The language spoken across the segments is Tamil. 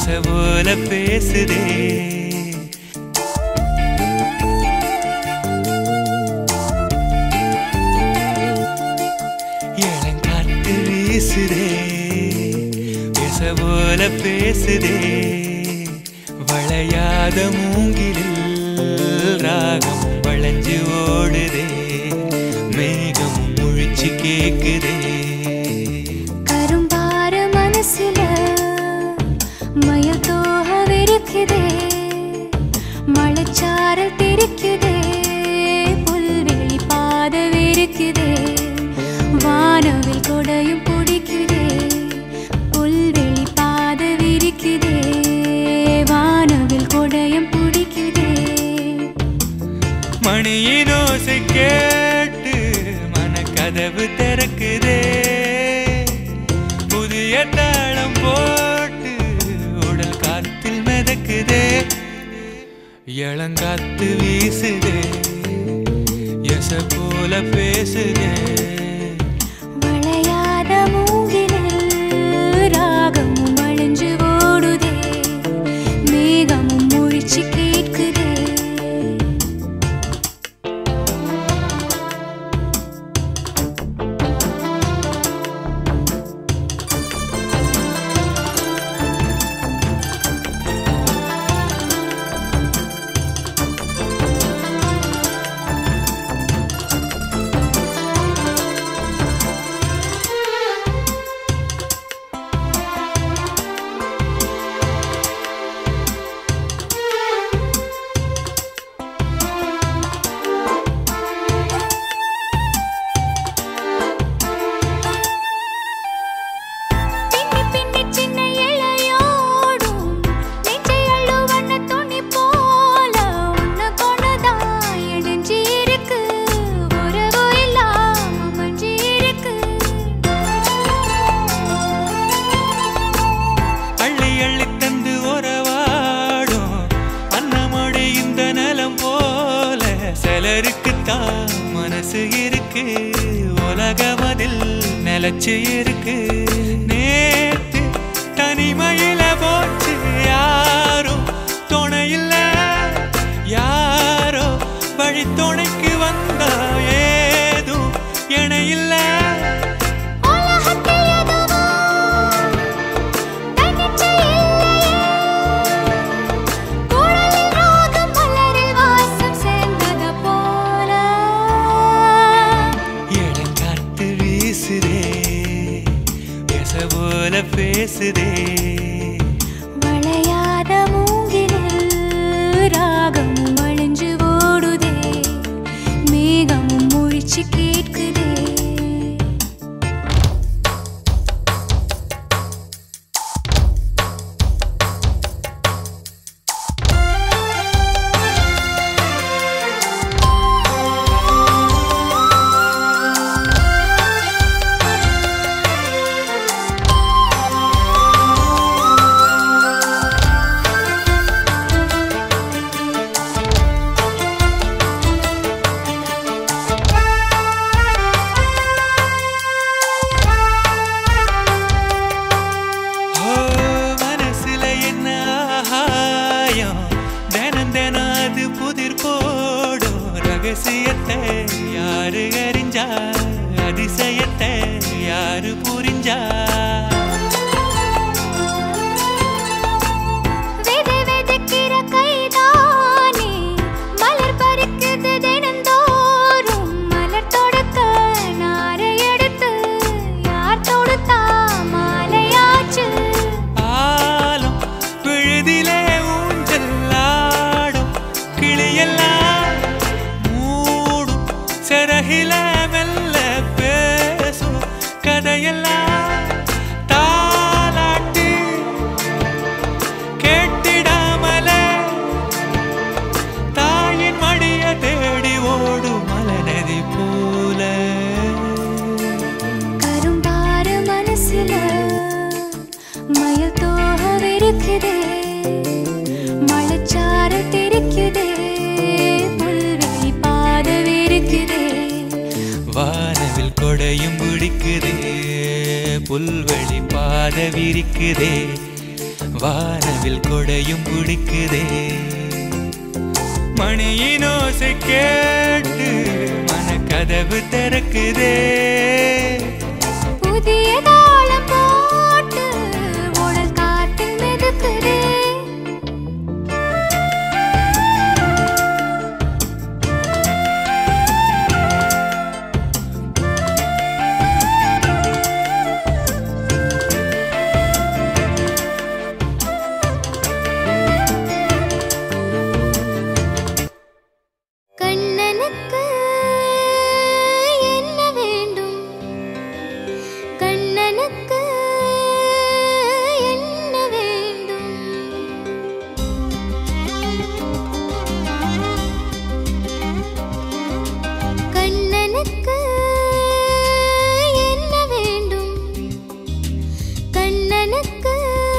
எச போல பேசுதே இளங்காத்து வீசுதே எச போல பேசுதே வளையாத மூங்கிலில் ராகம் வளைஞ்சு ஓடுதே மேகம் முழிச்சு கேக்குதே கரும்பார மனசுல மயில் தோக விரிக்குதே மழைச்சாரல் தெரிக்குதே புல்வெளி பாத விரிக்குதே வானவில் கொடையும் பிடிக்குதே புல்வெளி பாத விரிக்குதே வானவில் கொடையும் பிடிக்குதே மணியின் ஓசை கேட்டு மனக்கதவு திறக்குதே புதிய தாளம் போட்டு உடல் காத்தில் மிதக்குதே இளங்காத்து வீசுதே எச போல பேசுதே வளையாத மூங்கிலில் ராகமும் அழிஞ்சு ஓடுதே மேகமும் முழிச்சு கேட்குதே பின்னி பின்னி சின்ன இழையோடும் நெஞ்சை அள்ளுவண்ண துணி போல உன்னை கொண்டுதான் இணைஞ்சு இருக்கு உறவு இல்லாம மஞ்சி இருக்கு அள்ளி அள்ளி தந்து உறவாடும் அன்னமொழி இந்த நலம் போல சிலருக்குத்தான் மனசு இருக்கு உலகமதில் நிலச்சு இருக்கு நேத்து தனிமையில போச்சு யாரும் துணையில்ல யாரோ வழி துணைக்கு வந்தா ஏதும் இணையில்ல உலகத்தில் எதுவோ தன்னிச்சை இல்லையே குழலில் ராகம் மலரில் வாசம் சேர்ந்தது போல இளங்காத்து வீசுதே பேச போல பேசுதே வளையாத மூங்கிலில் ராகமும் அழிஞ்சு ஓடுதே மேகமும் முழிச்சு கேட்குதே ஓ மனசுல என்ன ஆகாயம் தினம் தினம் அது புதிர் போடும் ரகசியத்தை யாரு அறிஞ்சா அதிசயத்தை யாரு புரிஞ்சா விதை விதைக்கிற கைதானே மலர் பறிக்குது தினந்தோறும் மலர் தொடுக்க நாரை எடுத்து யார் தொடுத்தா மாலையாச்சு ஆலம் விழுதிலே ஊஞ்சல் ஆடும் கிளியெல்லாம் மூடும் சிறகில மெல்ல பேசும் கதையெல்லாம் தாலாட்டு கேட்டிடாமலே தாயின் மடிய தேடி ஓடும் மலநதி போல கரும்பாறு மனசுல மயில் தோக விரிக்குதே மழைச்சாறு தெரிக்குதே புல்வெளி பாத விரிக்குதே வானவில் கொடையும் பிடிக்குதே புல்வெளி பாத விரிக்குதே வானவில் நிலவில் கொடையும் பிடிக்குதே மணியின் ஓசை கேட்டு மனக்கதவு திறக்குதே புதிய தாளம் போட்டு உடல் காற்றில் மிதக்குதே கண்ணனுக்கு என்ன வேண்டும் கண்ணனுக்கு என்ன வேண்டும் கண்ணனுக்கு என்ன வேண்டும் கண்ணனுக்கு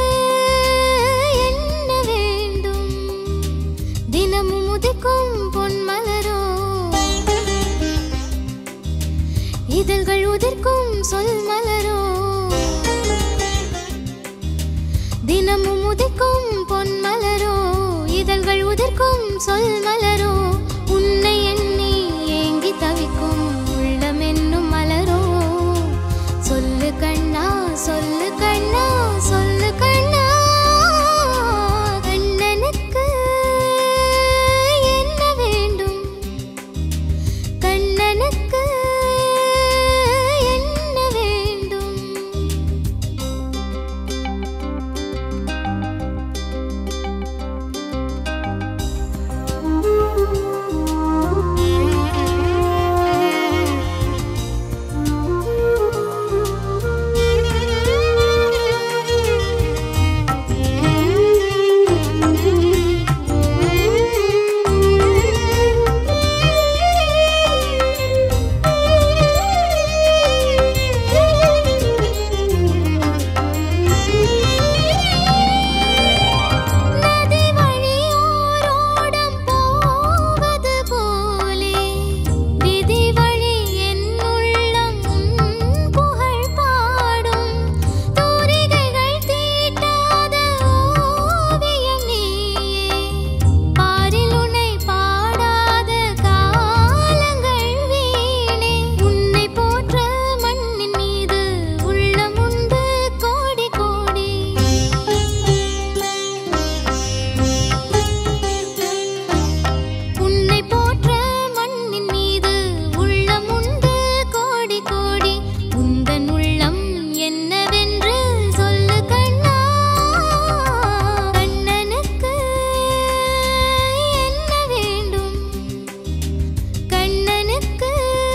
என்ன வேண்டும் தினமும் உதிக்கும் பொன் மலரோ இதழ்கள் உதிர்க்கும் சொல் மலரோ தினமும் உதிக்கும் பொன் மலரோ இதழ்கள் உதிர்க்கும் சொல் மலரோ உன்னை எண்ணி ஏங்கி தவிக்கும் உள்ளம் என்னும் மலரோ சொல்லு கண்ணா சொல்லு கண்ணா சொல்லு கண்ணா கண்ணனுக்கு என்ன வேண்டும் கண்ணனுக்கு என்ன வேண்டும் நதி வழியோரோடம் போவது போலே விதி வழி என் உள்ளம் உன் புகழ் பாடும் தூரிகைகள் தீட்டாத ஓவியம் நீயே பாரில் உன்னை பாடாத காலங்கள் வீணே உன்னை போற்ற மண்ணின் மீது உள்ளம் உண்டு கோடி கோடி உன்னை போற்ற மண்ணின் மீது உள்ளம் உண்டு கோடி கோடி உந்தன் உள்ளம் என்னவென்று சொல்லு கண்ணா கண்ணனுக்கு என்ன வேண்டும் கண்ணனுக்கு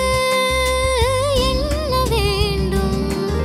என்ன வேண்டும்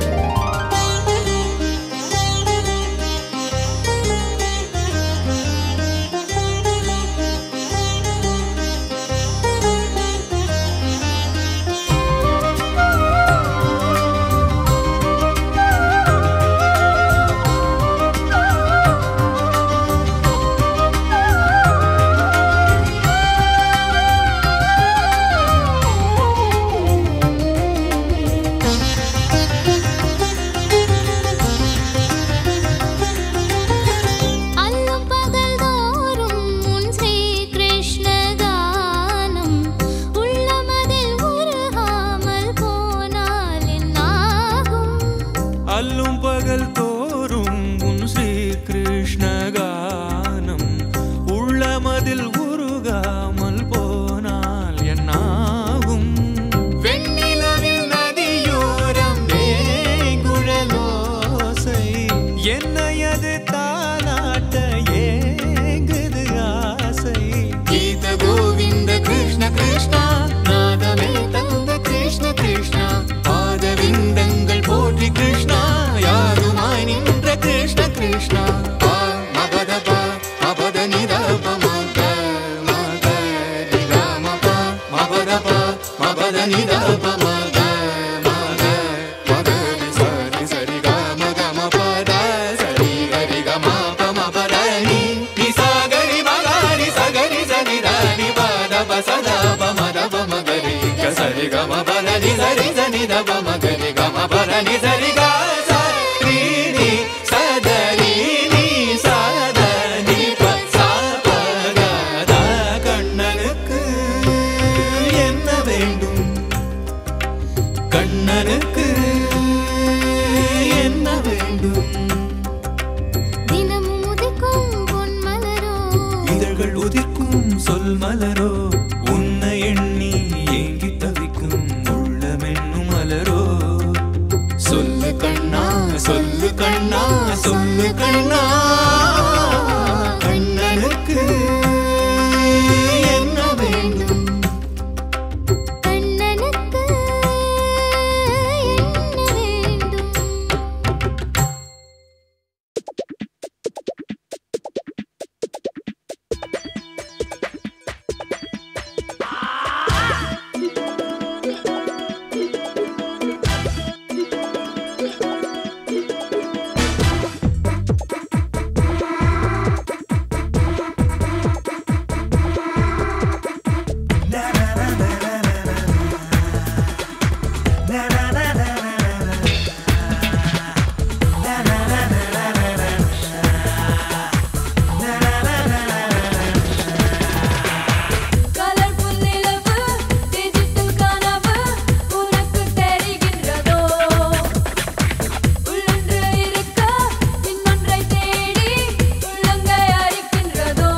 அல்லும் பகல் தோறும் உன் ஸ்ரீ கிருஷ்ண கானம் உள்ளமதில் உருகாமல் போனால் என்னாகும் அல்லும் பகல் தோறும் உன் ஸ்ரீ கிருஷ்ண கானம் உள்ளமதில் உருகாமல் போனால் என்னாகும் வெண்ணிலவில் நதியோரம் வேங்குழலோசை என்னையது தாலாட்ட ஏங்குது ஆசை கீத கோவிந்த கிருஷ்ண கிருஷ்ணா நாதமே தந்த கிருஷ்ண கிருஷ்ணா பாதவிந்தங்கள் போற்றி கிருஷ்ணா யாருமாய் நின்ற கிருஷ்ண கிருஷ்ணா பா மபத பா மபத நித மக மக நிதாம பா மபத பா மபத நித மக மக மக நி சரி சரி க மக ம பத சரி கரி க ம ப ம ப ர நி நி சா கரி ம க ரி ச கரி ச நி த நி ப த ப ச த ப ம த ப ம க ரி க சரி க ம ப த நி சரி ச நி த ப ம க ரி க ம ப ர நி சரி க ச ரி நி ச த ரி நி ச த இதழ்கள் உதிர்க்கும் சொல் மலரோ உன்னை எண்ணி ஏங்கி தவிக்கும் உள்ளமென்னும் மலரோ சொல்லு கண்ணா சொல்லு கண்ணா சொல்லு கண்ணா கண்ணனுக்கு என்ன வேண்டும் கண்ணனுக்கு என்ன வேண்டும் கலர்ஃபுல் நிலவு டிஜிட்டல் கனவு உனக்கு தெரிகின்றதோ உள்ளொன்று இருக்க இன்னொன்றை தேடி உள்ளங்கை அரிக்கின்றதோ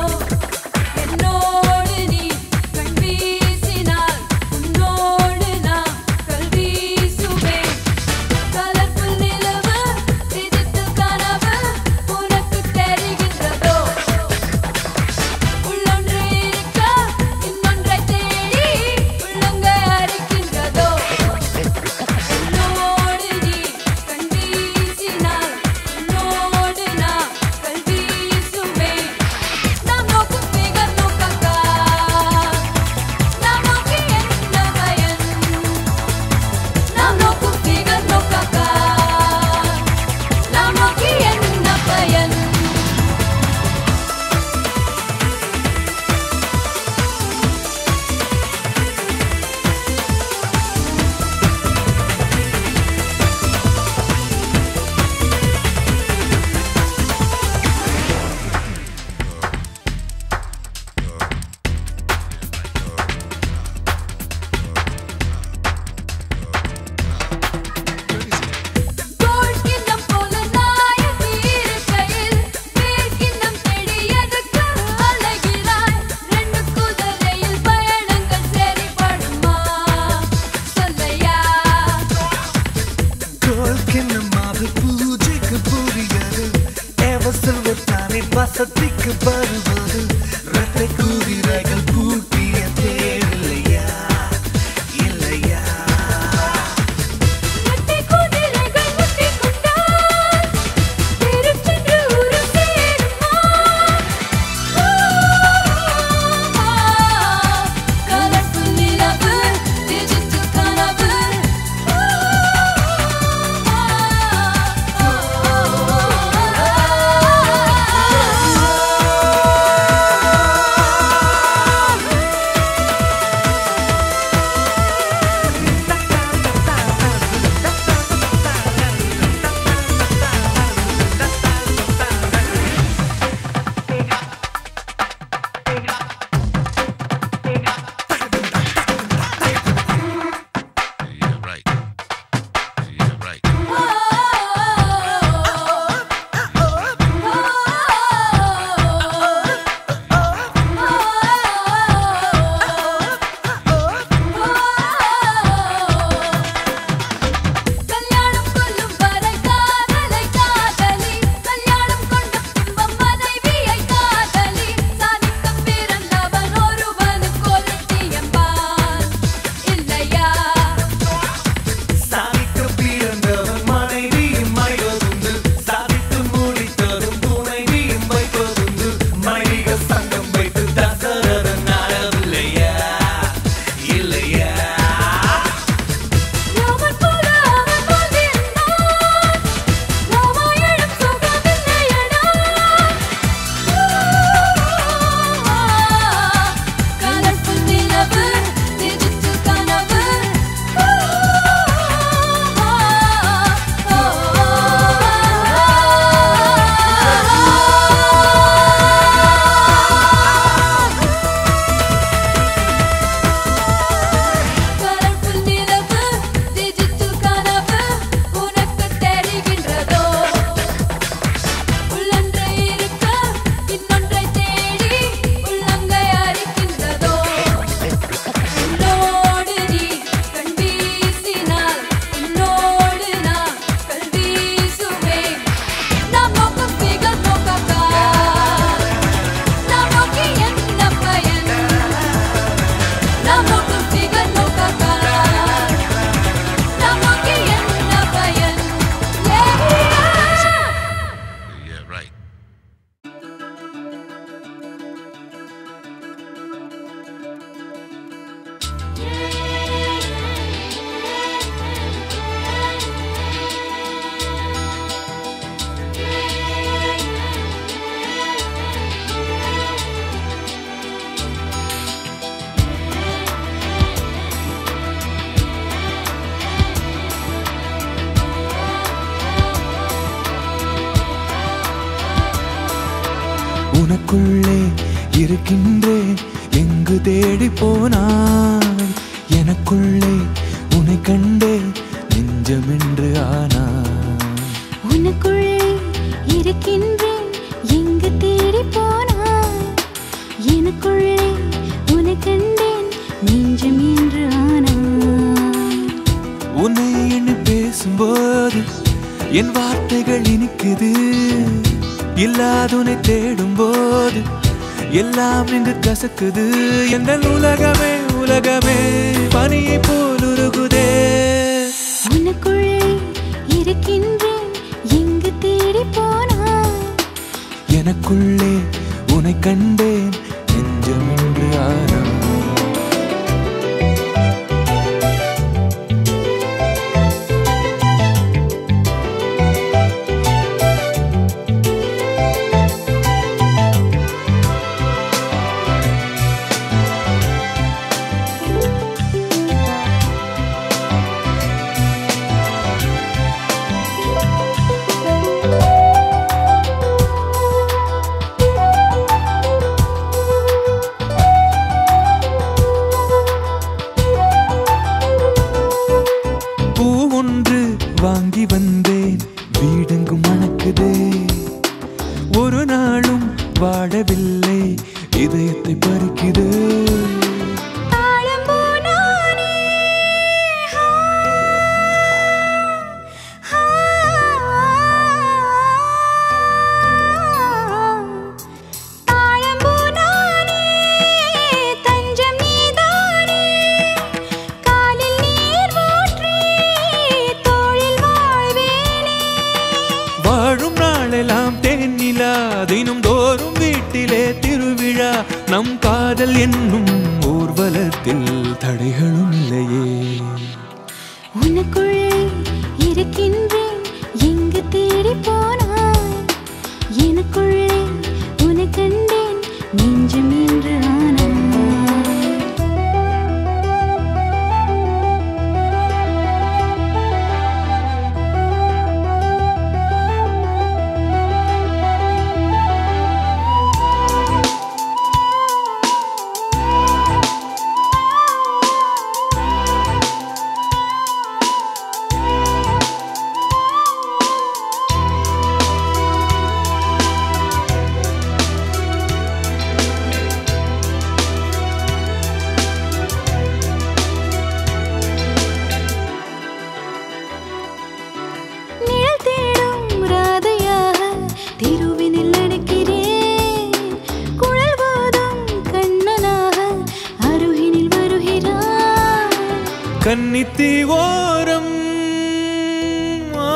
என்னோடு நீ கண் வீசினால் உன்னோடு நான் கல் வீசுவேன் கலர்ஃபுல் நிலவு டிஜிட்டல் கனவு உனக்கு தெரிகின்றதோ உள்ளொன்று இருக்க இன்னொன்றை தேடி உள்ளங்கை அரிக்கின்றதோ உன்னோடு நீ கண் வீசினால் உன்னோடு நான் கல் வீசுவேன் நாம் நோக்கும் பிகர் நோக்கக்கா நாம் நோக்கி என்ன பயன் நாம் நோக்கும் பிகர் நோக்கக்கா நாம் நோக்கி என்ன பயன் கோல்கிண்ணம் போல நாயகி இருக்கையில் வேர்க்கிண்ணம் தேடி எதுக்கு அலைகிறாய் ரெண்டு குதிரையில் பயணங்கள் சரிபடுமா சொல்லையா கோல்கிண்ணமாவது பூஜைக்கு புரியாது ஏவசல்வத்தானே வசதிக்கு வருவது ரத்தை குதிரைகள் பூட்டிய தேவையில்லையா இல்லையா முட்டி குதிரைகள் முட்டி கொண்டால் திருச்சென்று ஊரு சேருமா கலர்ஃபுல் நிலவு டிஜிட்டல் கனவு உனக்குள்ளே இருக்கின்றேன் எங்கு தேடி போனாய் எனக்குள்ளே உன்னை கண்டே நெஞ்சமென்று ஆனாய் உனக்குள்ளே இருக்கின்றேன் எங்கு தேடி போனாய் எனக்குள்ளே உன்னை கண்டேன் நெஞ்சம் என்று ஆனாய் உன்னை எண்ணி பேசும்போது என் வார்த்தைகள் இனிக்குது இல்லாதுனை தேடும் போது எல்லாம் இங்கு கசக்குது எந்த உலகமே உலகமே பனியை போல் உருகுதே உனக்குள்ளே இருக்கின்றேன் எங்கு தேடி போனாய் எனக்குள்ளே உன்னை கண்டேன் நெஞ்சம் என்று ஆனா பூ ஒன்று வாங்கி வந்தேன் வீடெங்கும் மணக்குதே ஒரு நாளும் வாழவில்லை இதயத்தை பறிக்குது தாளம் போனானே ஹா ஹா தாளம் போனானே தஞ்சம் நீதானே காலில் நீர் ஊற்றி தோளில் வாழ்வேனே வாழும் நாளெல்லாம் தேனிலா தினம் தோறும் வீட்டிலே திருவிழா நம் காதல் என்னும் ஊர்வலத்தில் தடைகளும் இல்லையே உனக்குள்ளே இருக்கின்றேன் எங்கு தேடி போனாய் எனக்குள்ளே உன்னை கண்டேன் நெஞ்சம் என்று ஆனாய் நிழல் தேடும் ராதையாக திருவினில் நடக்கிறேன் குழல் போதும் கண்ணனாக அருகினில் வருகிறான் கன்னித்தி ஓரம் ஆ,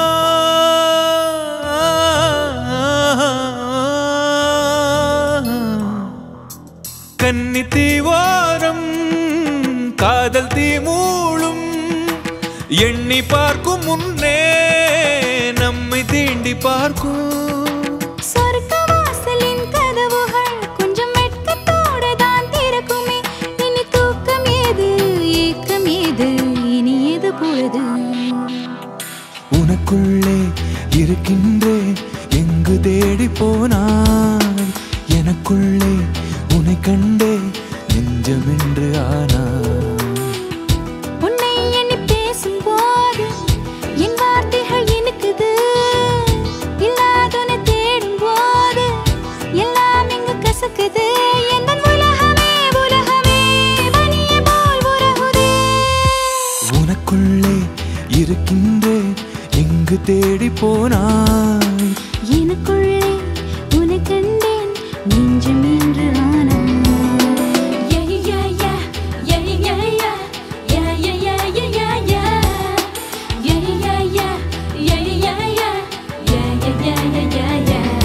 கன்னித்தி ஓரம் காதல் தீ மூளும் எண்ணி பார்க்கும் முன்னே நம்மை தீண்டி பார்க்கும் சொர்க்க வாசலின் கதவுகள் கொஞ்சம் வெட்கத்தோடு தான் திறக்குமே இனி தூக்கம் ஏது ஏக்கம் ஏது இனி எது பொழுது உனக்குள்ளே இருக்கின்றேன் எங்கு தேடி போனாய் எனக்குள்ளே உன்னை கண்டே நெஞ்சமென்று ஆனாய் உன்னை எண்ணி பேசும்போது என் வார்த்தைகள் இனிக்குது இல்லாதொன்னு தேடும் போது எல்லாம் இங்கு கசக்குது எந்தன் உலகமே உலகமே பனியை போல் உருகுதே உனக்குள்ளே இருக்கின்றேன் எங்கு தேடி போனாய் எனக்குள்ளே உன்னை கண்டேன் நெஞ்சம் என்று ஆனாய் Yeah, yeah, yeah. Yeah, yeah, yeah. Yeah, yeah, yeah, yeah, yeah, yeah. Yeah, yeah, yeah. Yeah, yeah, yeah. Yeah, yeah, yeah, yeah, yeah, yeah.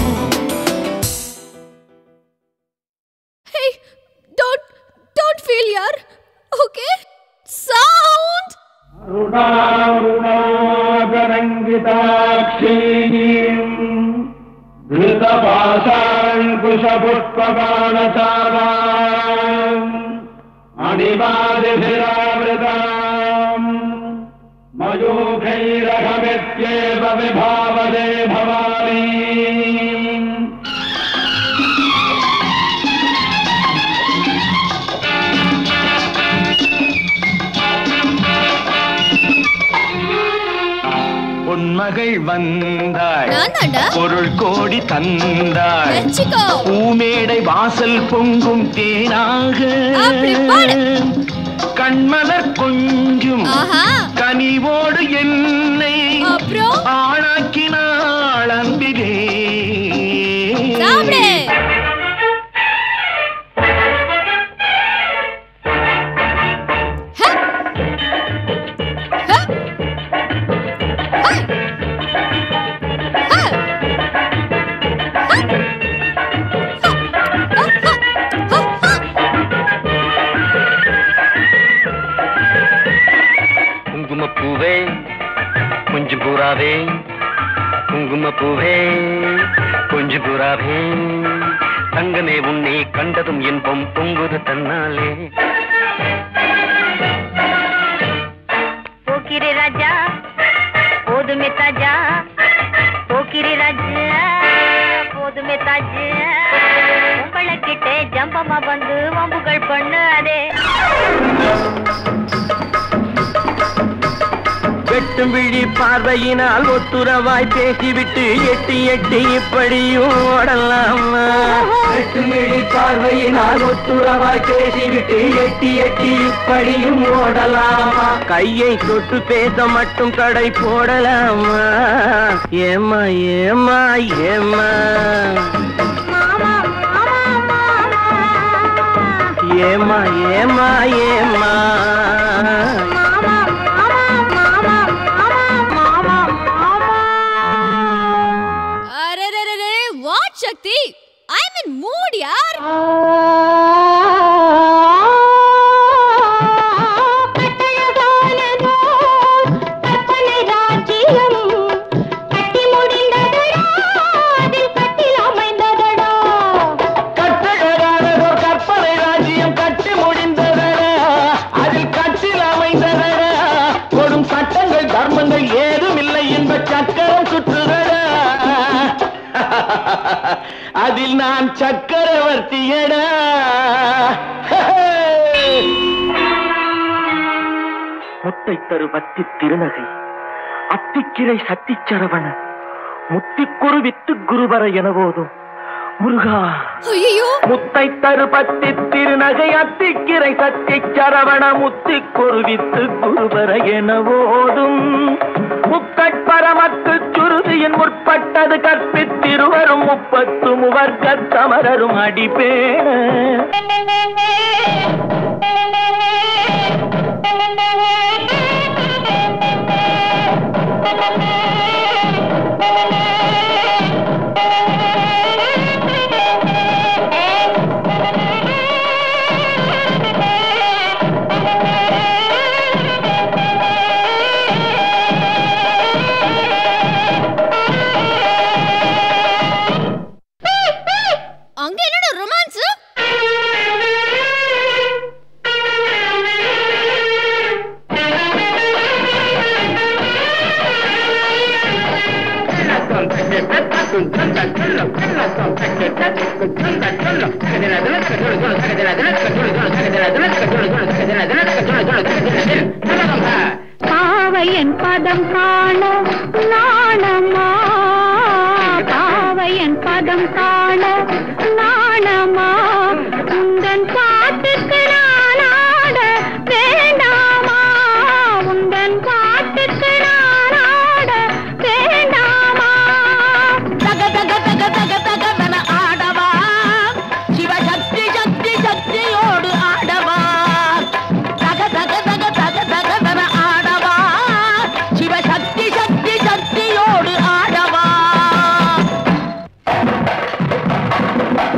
Hey, don't don't feel yaar. Okay? Sound. रुणारुणागरङ्गिताक्षीम् धृतपाशाङ्कुशपुष्पबाणचाराम् अणिमादिभिरावृताम् मयूखैरहमित्येव विभावदे Bhavani மகள் வந்தாள் நான் தாண்டா பொருள் கோடி தந்தாள் வச்சுக்கோ பூமேடை வாசல் பொங்கும் தேனாக அப்படி பாடு. கண்மலர் கொஞ்சும் ஆஹா கனிவோடு என்னை அப்புறம் ஆளாக்கினாள் அன்பிலே சாப்பிடு ஹ. ஹ. ஹ. ஹ. குங்குமப்பூவே கொஞ்சம் புறாவே குங்குமப்பூவே கொஞ்சம் புறாவே தங்கமே உன்னை கண்டதும் இன்பம் பொங்குது தன்னாலே போக்கிரி ராஜா போதுமே தாஜா போக்கிரி ராஜா போதுமே தாஜா உங்களை கிட்டே ஜம்பமா வந்து வம்புகள் பண்ணு அதே வெட்டும் விழி பார்வையினால் ஒத்துறவாய் பேசிவிட்டு எட்டி எட்டி இப்படியும் ஓடலாமா வெட்டும் விழி பார்வையினால் ஒத்துறவாய் பேசிவிட்டு எட்டி எட்டி இப்படியும் ஓடலாமா கையை தொட்டு பேச மட்டும் கடை போடலாமா ஏமா ஏமா ஏமா ஏமா ஏமா ஏமா அரரரரே what Sakthi I am in mood யார் கட்டழகானதோர் கற்பனை ராஜ்யம் கட்டி முடிந்ததர அதில் கட்டில் அமைந்ததர கொடும் சட்டங்கள் தர்மங்கள் ஏதும் இல்லை என்ப சக்கரம் சுற்றுதர அதில் நான் சக்கரவர்த்தியடா முத்தை தரு பத்தி திருநகை அத்திக்கிரை சத்திச்சரவண முத்திக்குரு வித்து குருவர எனவோதும் முருகா ஐயோ முத்தை தருபத்தி திருநகை அத்திக்கிரை சத்தி சரவண முத்தி குருவித்து குருவர என ஓடும் முக்கட்பரமக்கு சுருதியின் முற்பட்டது கற்பித்திருவரும் முப்பத்து முவர்க்க தமரரும் அடிப்பேண அங்க என்னடா ரொமான்ஸ் பாவையன் பதம் காண நாணமா பாவையன் பதம் காண நாணமா உந்தன் பாட்டுக்கு நான் ஆட வேண்டாமா உந்தன் பாட்டுக்கு நான் ஆட வேண்டாமா தக தக தக தக தகவென ஆடவா சிவசக்தி சக்தி சக்தியோடு ஆடவா தக தக தக தக தகவென ஆடவா சிவசக்தி சக்தி சக்தியோடு ஆடவா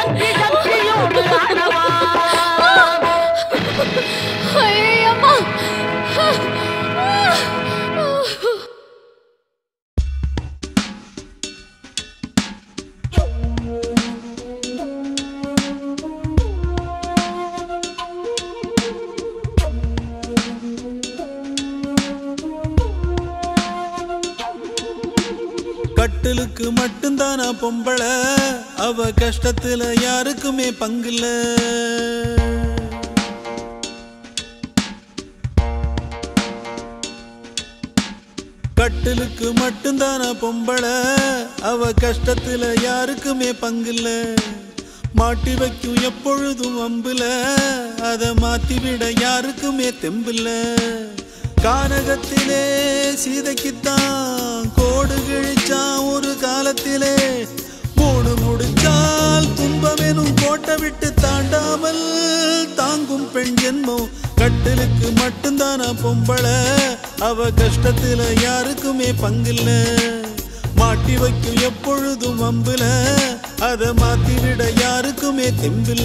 சக்தி சக்தியோடு ஆடவா ஐயம்மா கட்டிலுக்கு மட்டும்தானா பொம்பளை அவ கஷ்டத்துல யாருக்குமே பங்கில்ல கட்டிலுக்கு மட்டும்தானா பொம்பளை அவ கஷ்டத்துல யாருக்குமே பங்கில்ல மாட்டி வைக்கும் எப்பொழுதும் வம்புல அதை மாத்தி விட யாருக்குமே தெம்பில்ல கானகத்திலே சீதைக்குத்தான் கோடு கிழிச்சான் ஒரு காலத்திலே மூணு முடிச்சால் துன்பமெனும் கோட்டை விட்டு தாண்டாமல் தாங்கும் பெண் ஜென்மம் கட்டிலுக்கு மட்டும்தானா பொம்பளை அவ கஷ்டத்துல யாருக்குமே பங்கில்ல மாட்டி வைக்கும் எப்பொழுதும் வம்புல அதை மாத்தி விட யாருக்குமே தெம்பில்ல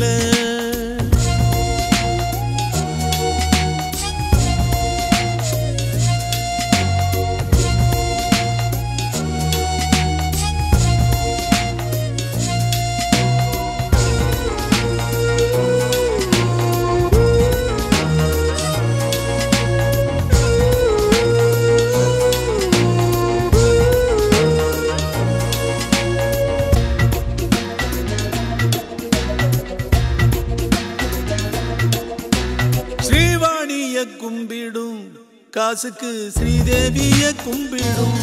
ஸ்ரீவாணிய கும்பிடும் காசுக்கு ஸ்ரீதேவிய கும்பிடும்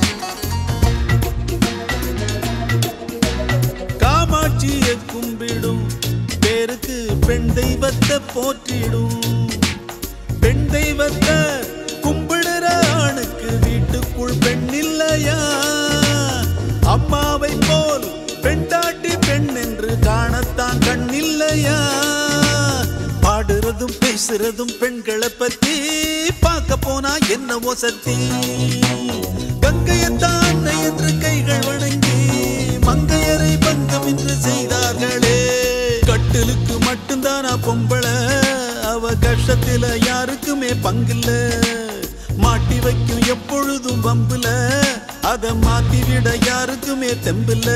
காமாட்சிய கும்பிடும் பேருக்கு பெண் தெய்வத்தை போற்றிடும் பெண் தெய்வத்தை கும்பிடுற ஆணுக்கு வீட்டுக்குள் பெண் இல்லையா அம்மாவை போல் பெண்டாட்டி பெண் என்று காணத்தான் கண் இல்லையா பாடுறதும் பேசுறதும் பெண்களை பத்தி பார்க்க போனா என்னவோ சத்தி கங்கையத்தான் அன்னை என்று கைகள் வணங்கி மங்கையரை பங்கம் என்று செய்தார்களே கட்டிலுக்கு மட்டும்தானா பொம்பளை அவ கஷ்டத்துல யாருக்குமே பங்கில்ல மாட்டி வைக்கும் எப்பொழுதும் வம்புல அதை மாத்தி விட யாருக்குமே தெம்பில்ல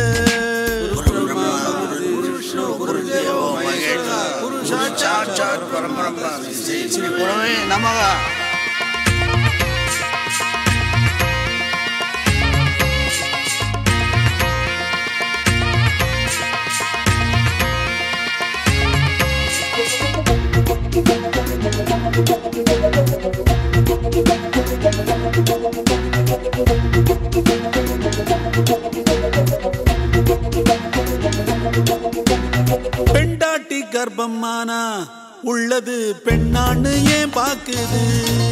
பெண்டாட்டி கர்ப்பமானா உள்ளது பெண்ணான்னு ஏன் பாக்குது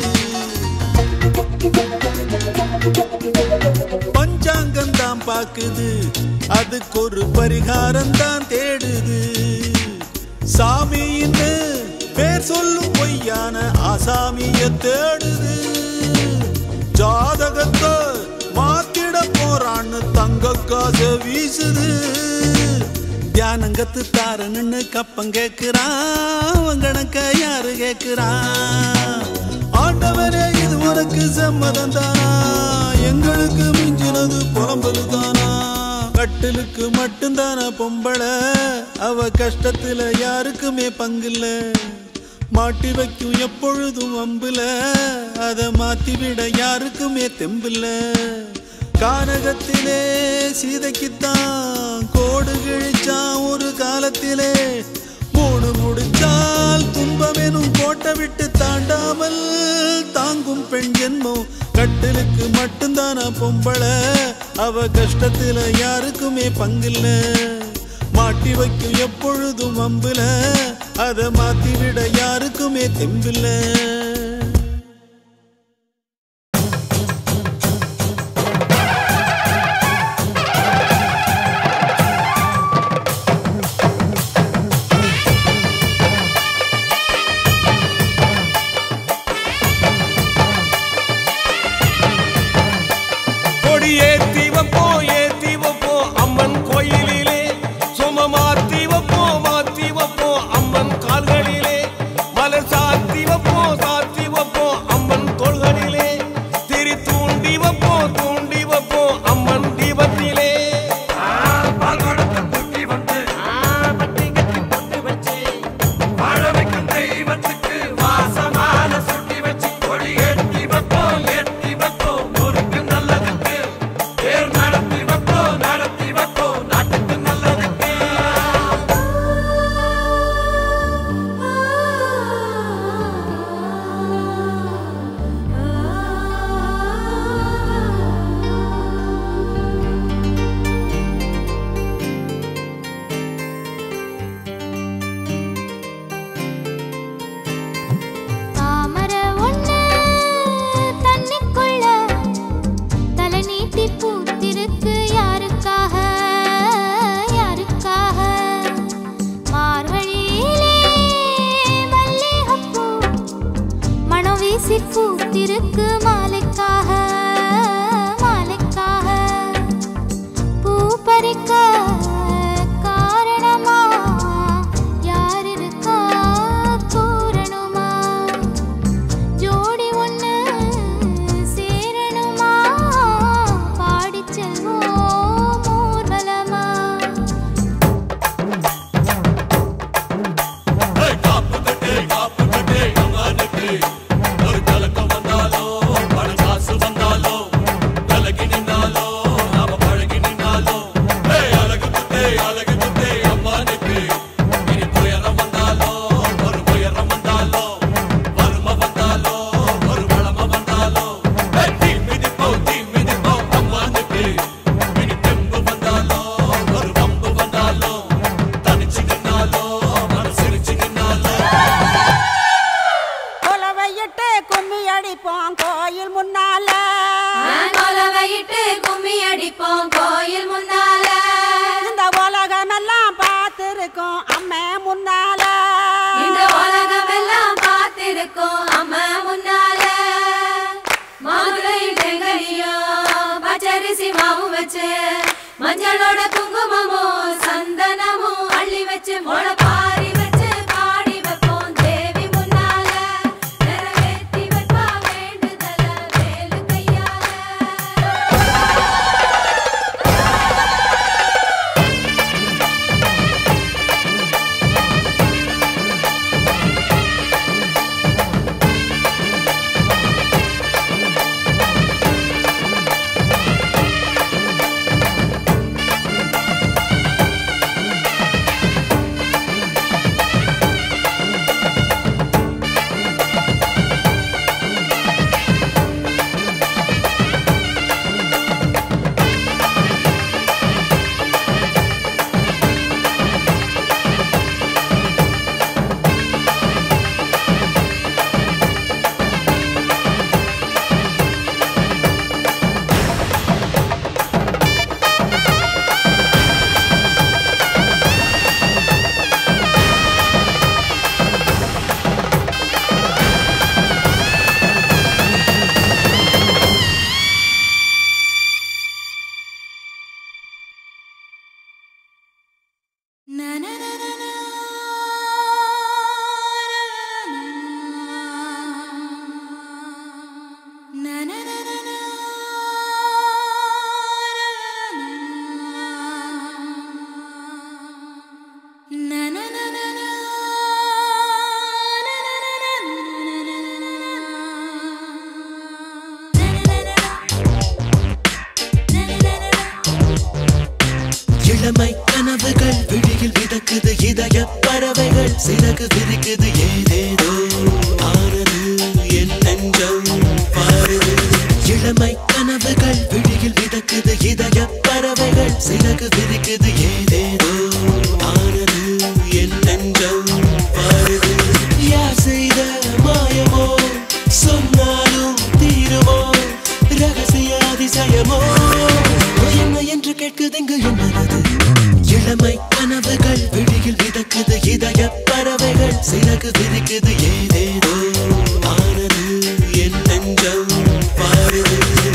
பஞ்சாங்கம் தான் பாக்குது அதுக்கு ஒரு பரிகாரம் தான் தேடுது சாமின்னு பேர் சொல்லும் பொய்யான ஆசாமிய தேடுது ஜாதகத்தை மாத்திட போறான்னு தங்க காச வீசுது தியானங்கத்து தாரன்னு கப்பம் கேக்குறான் வங்கணக்க யாரு கேக்குறான் ஆண்டவரே இது உனக்கு சம்மதம் தானா எங்களுக்கு மிஞ்சினது புலம்பல் தானா கட்டிலுக்கு மட்டும்தானா பொம்பளை அவ கஷ்டத்துல யாருக்குமே பங்கில்ல மாட்டி வைக்கும் எப்பொழுதும் வம்புல அதை மாத்தி விட யாருக்குமே தெம்பில்ல கானகத்திலே சீதைக்குத்தான் கோடு கிழிச்சான் ஒரு காலத்திலே மூணு முடிச்சால் துன்பமெனும் கோட்டை விட்டு தாண்டாமல் தாங்கும் பெண் ஜென்மம் கட்டிலுக்கு மட்டும்தானா பொம்பளை அவ கஷ்டத்துல யாருக்குமே பங்கில்ல மாட்டி வைக்கும் எப்பொழுதும் வம்புல அதை மாத்தி விட யாருக்குமே தெம்பில்ல கொடி ஏத்தி வைப்போ ஏத்தி வைப்போ அம்மன் கோயிலிலே சுமமாத்தி வைப்போ மஞ்சளோட குங்குமமோ சந்தனமோ அள்ளி வச்சு மொள பாரி வச்சு பாடி வைப்போம் தேவி முன்னால நிறைவேற்றி வைப்பா வேண்டுதல வேலு கையால இளமை கனவுகள் விழியில் விதக்குது இதய பறவைகள் சிறகு விரிக்குது ஏதேதோ ஆனது என் நெஞ்சம் பாடுது இளமை கனவுகள் விழியில் விதக்குது இதய பறவைகள் சிறகு விரிக்குது ஏதேதோ ஆனது என் நெஞ்சம் பாடுது யார் செய்த மாயமோ சொன்னாலும் தீருமோ ரகசிய அதிசயமோ என்ன என்று கேட்குதுங்க என்னது இளமை கனவுகள் விழியில் விதக்குது இதய பறவைகள் சிறகு விரிக்குது ஏதேதோ ஆனது என் நெஞ்சம் பாடுது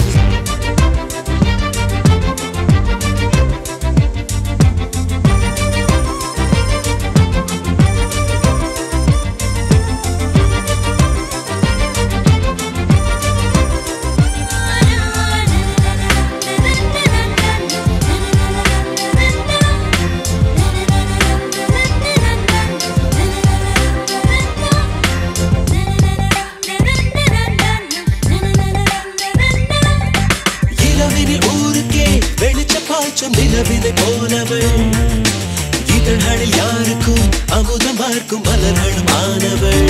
இரவினில் ஊருக்கே வெளிச்ச பாய்ச்சும் நிலவினை போலவள் இதழ்களில் யாருக்கும் அமுதம் பார்க்கும் மலர்களும் ஆனவள்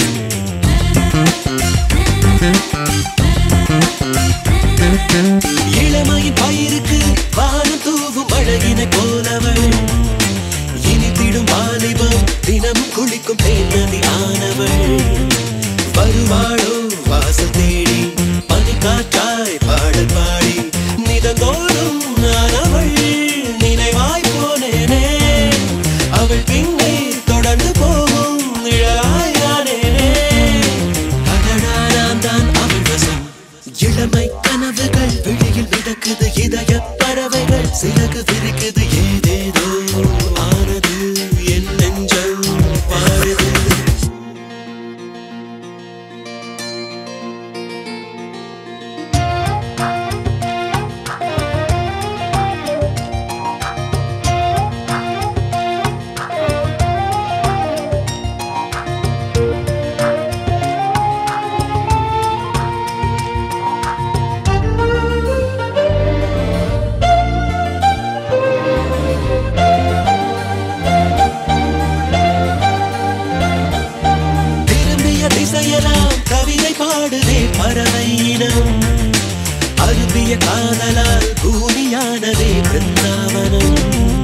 இளமையின் பயிருக்கு வானம் தூவும் அழகினை போலவள் இனித்திடும் வாலிபம் தினமும் குளிக்கும் தேநதி ஆனவள் வருவாளோ வாசல் தேடி பனிக்காற்றாய் பாடல் பாடி நிதந்தோறும் நான் அவள் நினைவாய் போனேனே அவள் பின்னே தொடர்ந்து போகும் நிழலாய் நானேனே அடடா நான் தான் அவள் வசம் இளமை கனவுகள் விழியில் மிதக்குது இதய பறவைகள் சிறகு விரிக்குது ஏதேதோ ஆனது என் நெஞ்சம் பாடுது திரும்பிய திசையெல்லாம் கவிதை பாடுதே பறவை இனம் அரும்பிய காதலால் பூமியானதே பிருந்தாவனம்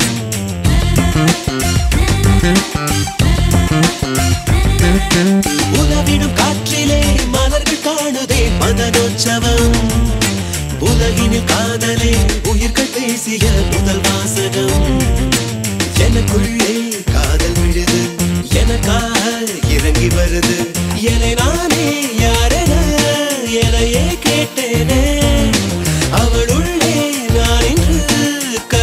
உலவிடும் காற்றிலே மலர்கள் காணுதே மதனோற்சவம் உலகினில் காதலே உயிர்கள் பேசிய முதல் வாசகம் எனக்குள்ளே காதல் விழுது எனக்காக இறங்கி வருது என்னை நானே யாரென எனையே கேட்டேனே அவளுள்ளே நான் இன்று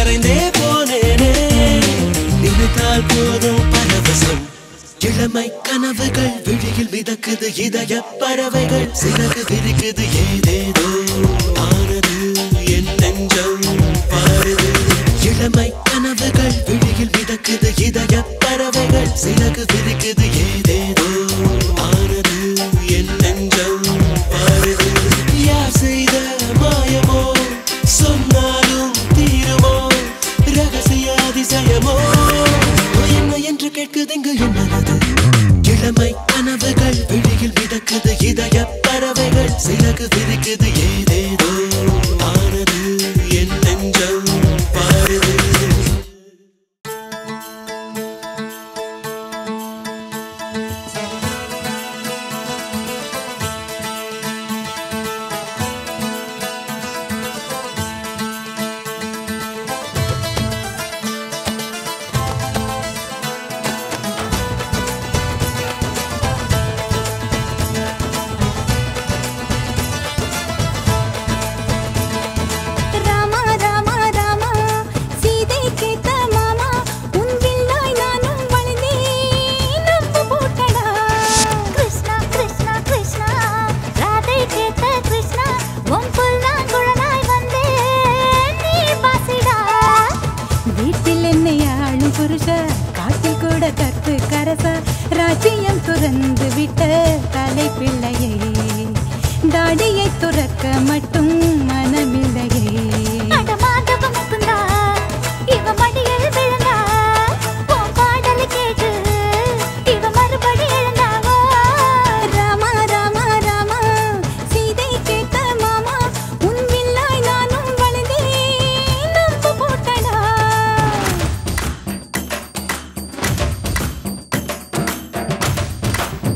நினைத்தால் போதும் பரவசம் இளமை கனவுகள் விழியில் மிதக்குது இதய பறவைகள் சிறகு விரிக்குது ஏதேதோ ஆனது என் நெஞ்சம் பாருது இளமை கனவுகள் விழியில் மிதக்குது இதய பறவைகள் சிறகு விரிக்குது ஏதேதோ ஆனது என் நெஞ்சம் பாருது யார் செய்த மாயமோ சொன்னாலும் தீருமோ ரகசிய அதிசயமோ என்ன என்று கேட்குது இங்கு என்னது இளமை கனவுகள் விழியில் மிதக்குது இதய பறவைகள் சிறகு விரிக்குது ஏதேதோ ஆனது என் நெஞ்சம் பாருது ராமா ராமா ராமா சீதை கேட்ட மாமா உன் வில்லாய் நானும் வளைந்தேன் நம்ப போட்டடா கிருஷ்ணா கிருஷ்ணா கிருஷ்ணா ராதை கேட்ட கிருஷ்ணா உன் புல்லாங்குழலாய் வந்தே நீ பாசிடா வீட்டில் என்னை ஆளும் புருஷ காட்டில் கூட கற்பு கரச ராஜ்யம் துறந்து விட்ட தலை பிள்ளையே தாடியை துறக்க மட்டும் மனமில்லையே அடமாதவ முகுந்தா இவ மடியில் விழுந்தா உன் பாடலை கேட்டு இவ மறுபடி எழுந்தாவோ ராமா ராமா ராமா சீதை கேட்ட மாமா உன் வில்லாய் நானும் வளைந்தேன் நம்ப போட்டடா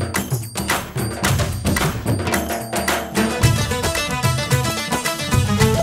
ஆ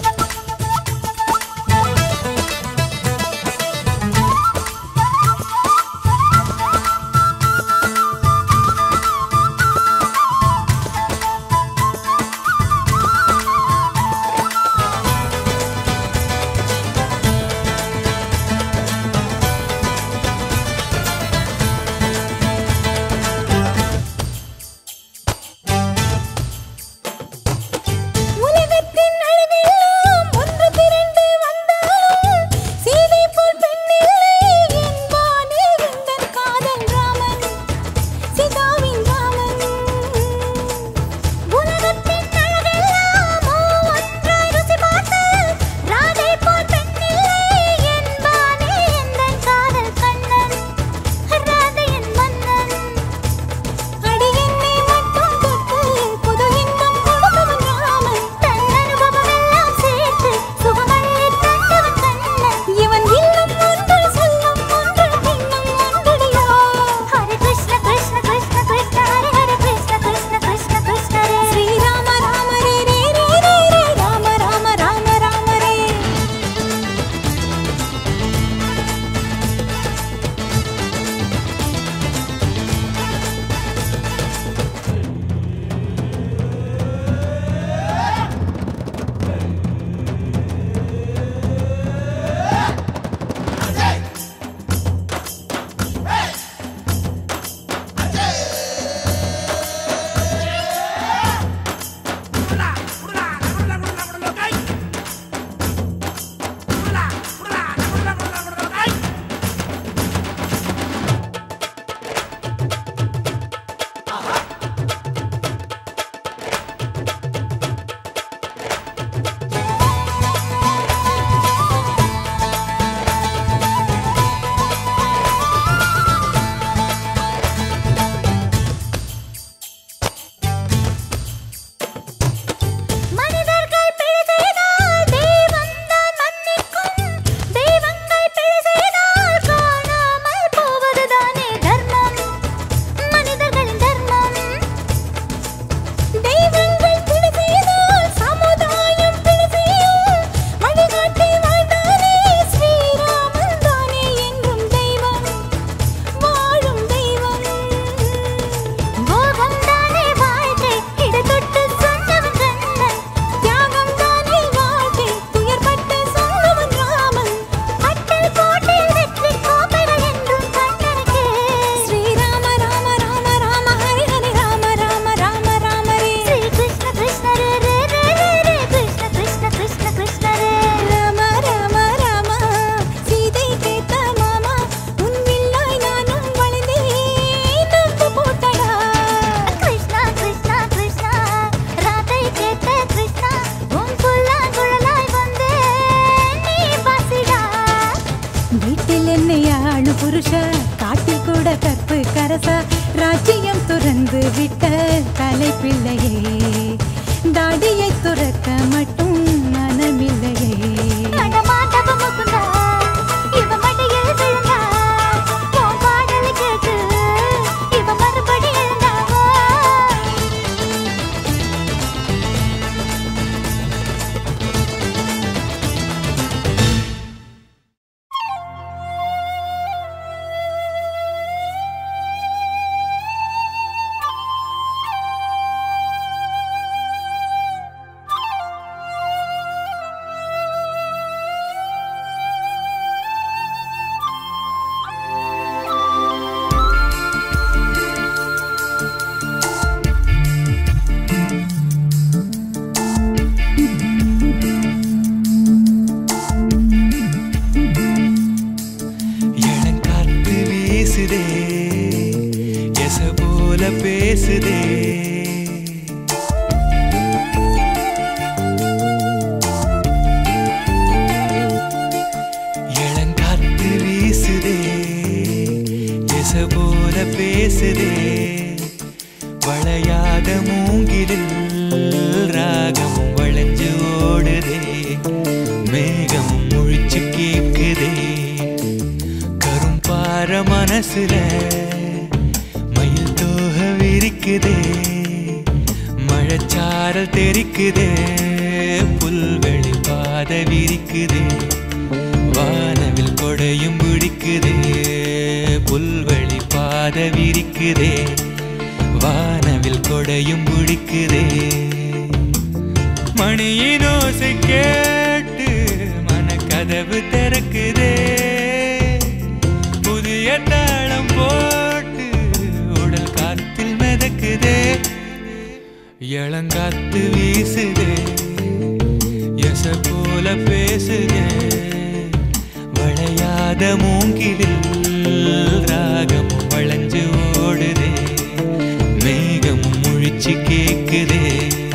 இளவரசா ராஜ்யம் துறந்து விட்ட தலைப்பிள்ளையே தாடியை துறக்க மட்டும் மனமில்லையே அட மாதவ முகுந்தா, இவ மடியில் விழுந்தா. உன் பாடலை கேட்டு இவ மறுபடி எழுந்தாவா இளங்காத்து வீசுதே எச போல பேசுதே இளங்காத்து வீசுதே எச போல பேசுதே வளையாத மூங்கிலில் ராகமும் வளைஞ்சு ஓடுதே மேகமும் முழிச்சு கேக்குதே கரும்பார மனசுல மயில் தோக விரிக்குதே மழைச்சாரல் தெரிக்குதே புல்வெளி பாத விரிக்குதே வானவில் கொடையும் பிடிக்குதே புல்வெளி பாத விரிக்குதே வானவில் கொடையும் பிடிக்குதே மணியின் ஓசை கேட்டு மனக்கதவு திறக்குதே புதிய தாளம் போட்டு உடல் காத்தில் மிதக்குதே இளங்காத்து வீசுதே எச போல பேசுதே வளையாத மூங்கிலில் ராகமும் வளைஞ்சு ஓடுதே மேகமும் முழிச்சு கேக்குதே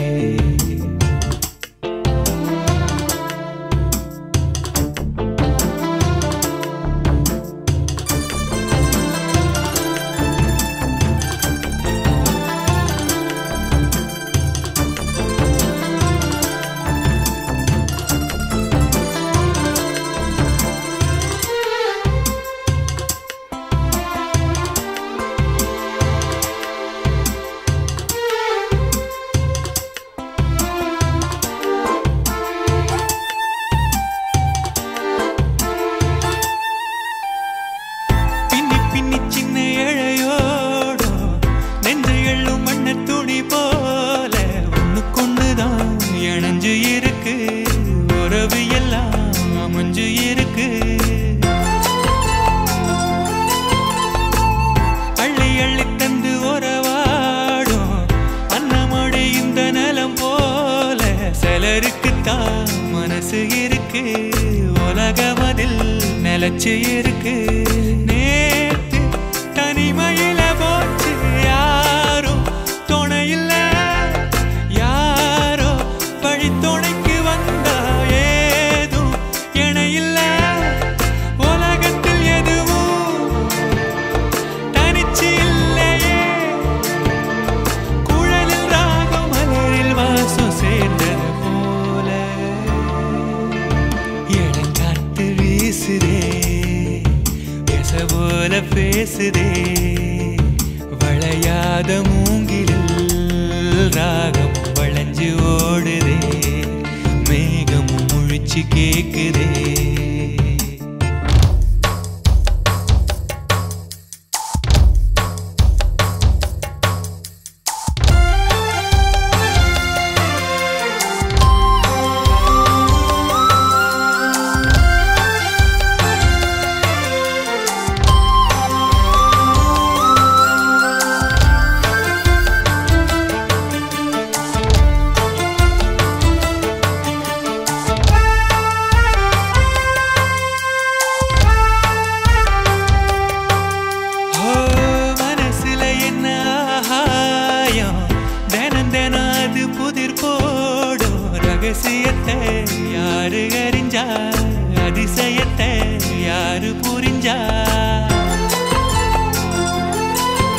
பின்னி பின்னி சின்ன இழையோடோ நெஞ்சு எள்ளும் மண்ண துணி போல ஒண்ணுக்கொண்ணுதான் இணைஞ்சு இருக்கு உறவு எல்லாம் அமைஞ்சு இருக்கு அள்ளி அள்ளி தந்து உறவாடும் அன்னமொழி இந்த நிலம் போல சிலருக்குத்தான் மனசு இருக்கு உலகமதில் நிலச்சு இருக்கு நேத்து தனிமையில போச்சு யாரும் துணையில்ல யாரோ வழி துணைக்கு வந்தா ஏதும் இணையில்ல உலகத்தில் எதுவும் தனிச்சு இல்லையே குழலில் ராகம் மலரில் வாசம் சேர்ந்தது போல இளங்காத்து வீசுதே பேச போல பேசுதே வளையாத மூங்கிலில் ராகம் வளைஞ்சு ஓடுதே மேகமும் முழிச்சு கேக்குதே ஓ மனசுல என்ன ஆகாயம் தினம் தினம் அது புதிர் போடும் ரகசியத்தை யாரு அறிஞ்சா அதிசயத்தை யாரு புரிஞ்சா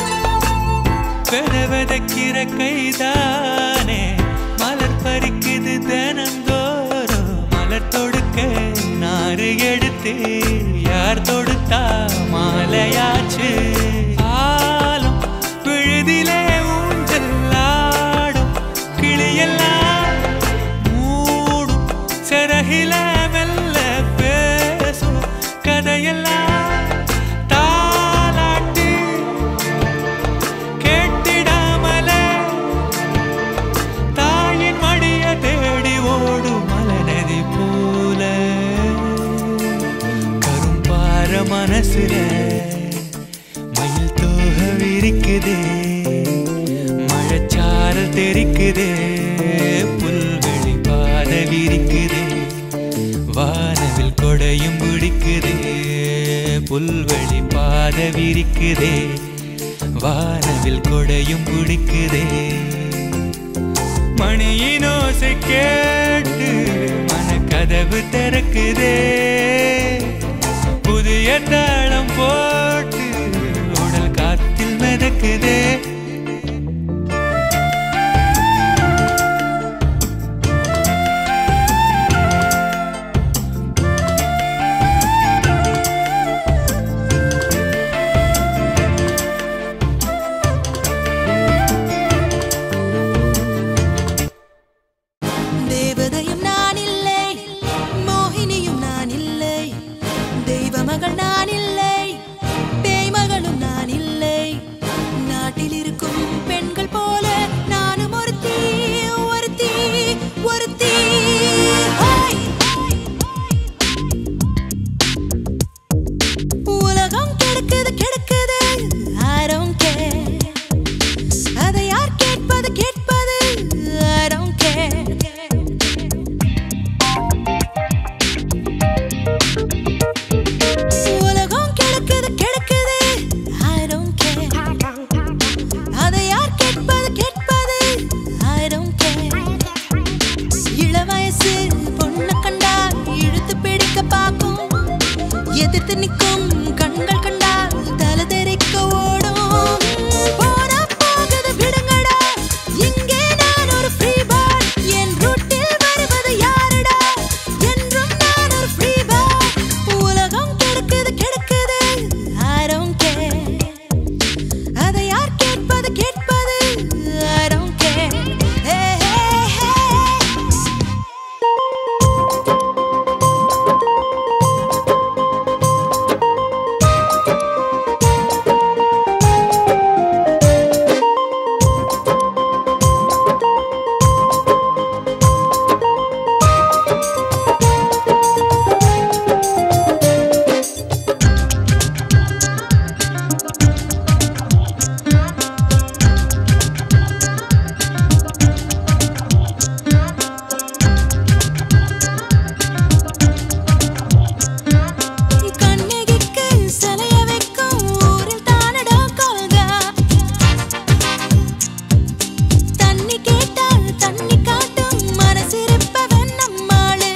தேவதைக்கிற கைதானே மலர் பறிக்குது தினந்தோறும் மலர் தொடுக்க நாறு எடுத்து யார் தொடுத்தா மாலையாச்சு ஆலம் விழுதிலே ஊஞ்சல் ஆடும் கிளியெல்லாம் மூடும் சிறகில மெல்ல பேசும் கதையெல்லாம் தாலாட்டு கேட்டிடாமலே தாயின் மடிய தேடி ஓடும் மலநதி போல கரும்பார மனசுல மயில் தோக விரிக்குதே மழைச்சாரல் தெரிக்குதே புல்வெளி பாத விரிக்குதே வானவில் கொடையும் பிடிக்குதே புல்வெளி பாத விரிக்குதே வானவில் கொடையும் பிடிக்குதே மணியின் ஓசை கேட்டு மனக்கதவு திறக்குதே புதிய தாளம் போட்டு உடல் காத்தில் மிதக்குதே தேவதையும் நான் இல்லை மோகினியும் நான் இல்லை தெய்வ மகள் நான் இல்லை பேய் மகளும் நான் இல்லை நாட்டில் இருக்கும் பெண்கள் போல நானும் ஒருத்தி ஒருத்தி ஒருத்தி ஹாய்! உலகம் கெடுக்குது கெடுக்குது I don't care அதை யார் கேட்பது கேட்பது I don't care உலகம் கிடக்குது கிடக்குது I don't care அதை யார் கேட்பது கேட்பது I don't care இளவயசு பொண்ணு கண்டா இழுத்து பிடிக்க பார்க்கும் எதிர்த்து நிற்கும் கண்கள் கண்டா தலை தெறிக்க ஓடும் போனா போகுது விடுங்கடா இங்கே நான் ஒரு ஃப்ரீ பேர்ட் என் ரூட்டில் வருவது யாருடா என்றும் நான் ஒரு ஃப்ரீ பேர்ட் உலகம் கெடுக்குது கெடுக்குது I don't care அதை யார் கேட்பது கேட்பது I don't care hey, hey, hey. கண்ணகிக்கு சிலைய வைக்கும் ஊரில் தானடா கொள்கா தண்ணி கேட்டால் தண்ணி காட்டும் மனசிருப்பவன் நம்மாளு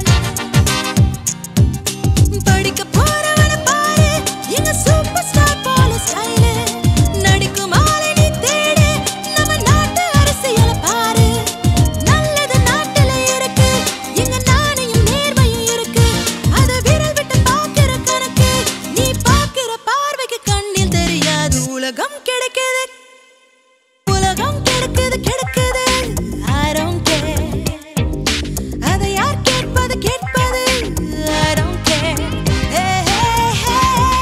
படிக்க போறவன பாரு எங்க சூப்பர் ஸ்டார் போல ஸ்டைலு நடிக்கும் ஆளை நீ தேடு நம்ம நாட்டு அரசியல பாரு நல்லது நாட்டுல இருக்கு எங்க நாணயம் நேர்மையும் இருக்கு அத விரல் விட்டு பாக்குற கணக்கு நீ பாக்குற பார்வைக்கு கண்ணில் தெரியாது உலகம் கிடைக்குது உலகம் கிடைக்குது கிடைக்குது I don't care அதை யார் கேட்பது கேட்பது I don't care hey, hey, hey.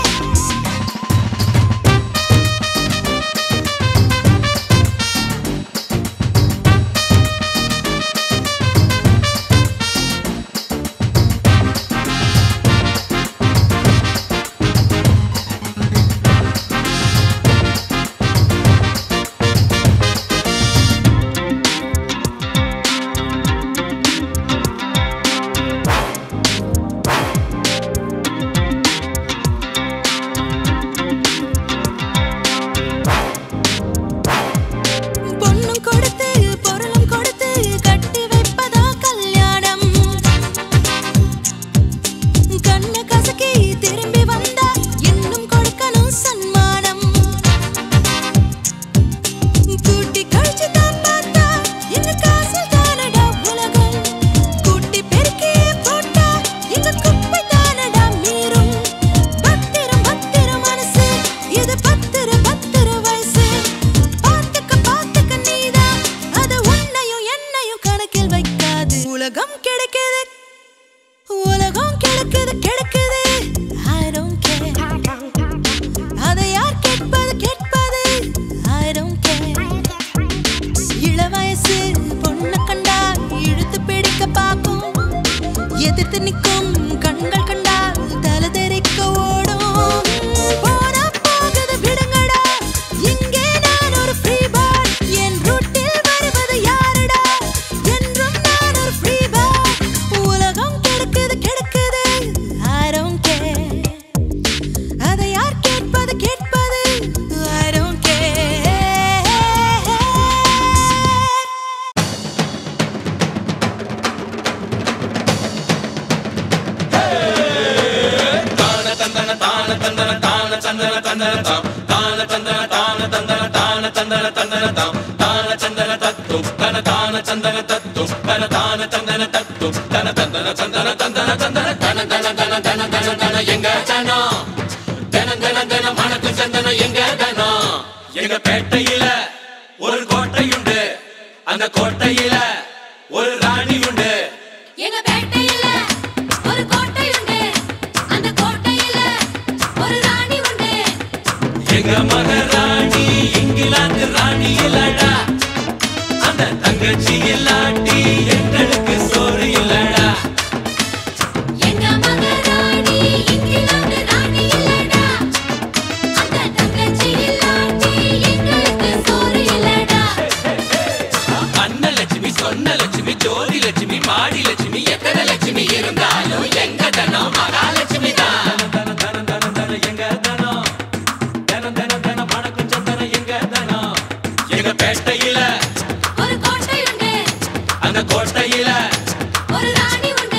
தந்தன தாம் தான தந்தன தான தந்தன தான தந்தன தந்தன தாம் தான சந்தன தத்தும் தன தான சந்தன தத்தும் தன தான சந்தன தத்தும் தன தந்தன சந்தன தந்தன தந்தன தன தன தன தன தன தன எங்க தனம் தன தன தன மணக்கு சந்தன எங்க தனம் எங்க பேட்டையில ஒரு கோட்டையுண்டு அந்த கோட்டையில ஒரு ராணி உண்டு எங்க பேட்டையில ஒரு கோட்டை உண்டு அந்த கோட்டையில ஒரு ராணி உண்டு எங்க மகாராணி இங்கிலாந்து ராணி இல்லடா அந்த தங்கச்சி இல்லாட்டி எங்களுக்கு சோறு இல்லடா எங்க மகாராணி இங்கிலாந்து ராணி இல்லடா அந்த தங்கச்சி இல்லாட்டி எங்களுக்கு சோறு இல்லடா அன்னலட்சுமி சொன்ன லட்சுமி ஜோதி லட்சுமி மாடி லட்சுமி எத்தனை லட்சுமி இருந்தாலும் எங்க தனம் மகாலட்சுமி தான் தன தன தன தன எங்க தனம் தன தன தன மணக்கும் சந்தனம் எங்க தனம் எங்க பேட்டையில ஒரு கோட்டை உண்டு அந்த கோட்டையில ஒரு ராணி உண்டு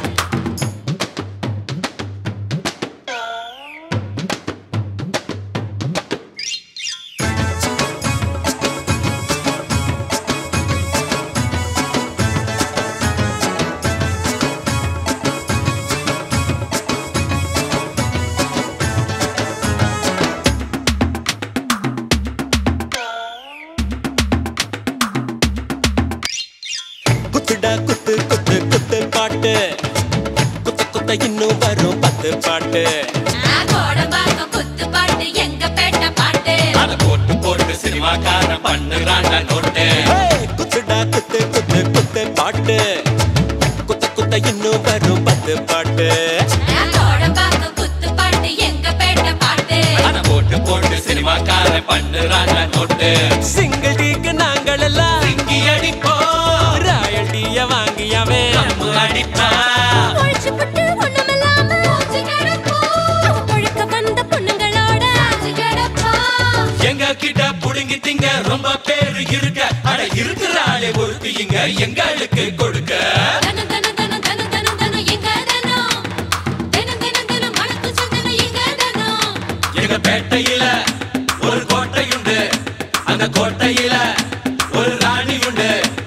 குத்துடா குத்து குத்து குத்து பாட்டு குத்த குத்த இன்னும் வரும் பத்து பாட்டு கோடம்பாக்கம் குத்து பாட்டு எங்க பேட்ட பாட்டு அத போட்டு போட்டு சினிமாக்காரன் பண்ணுறாண்ட நோட்டு குத்துடா குத்து குத்து குத்து பாட்டு குத்த குத்த இன்னும் வரும் பத்து பாட்டு கோடம்பாக்கம் குத்து பாட்டு எங்க பேட்ட பாட்டு அத போட்டு போட்டு சினிமாக்காரன் பண்ணுறாண்ட நோட்டு சிங்கிள் டீக்கு நாங்கள் எல்லாம் சிங்கி அடிப்போம் ராயல்டிய வாங்கியவே நம்ம அடிப்பான் பொழிச்சு புட்டு ஒண்ணுமில்லாம மூச்சு கிடப்போம். அவன் பொழுக்க வந்த பொண்ணுங்களோட ஆச்சு கிடப்போம். எங்க கிட்ட புடுங்கி திங்க ரொம்ப பேரு இருக்க அட இருக்கிற ஆளே ஒருத்தி இங்க எங்களுக்கு கொடுக்க தனம், தனம், தனம், தனம், தனம், தனம், எங்க தனம்? தினம், தினம், தினம் மணக்கும் சந்தனம் எங்க தனம்? எங்க பேட்டையில ஒரு கோட்டையுண்டு அந்த கோட்டையில ஒரு ராணி உண்டு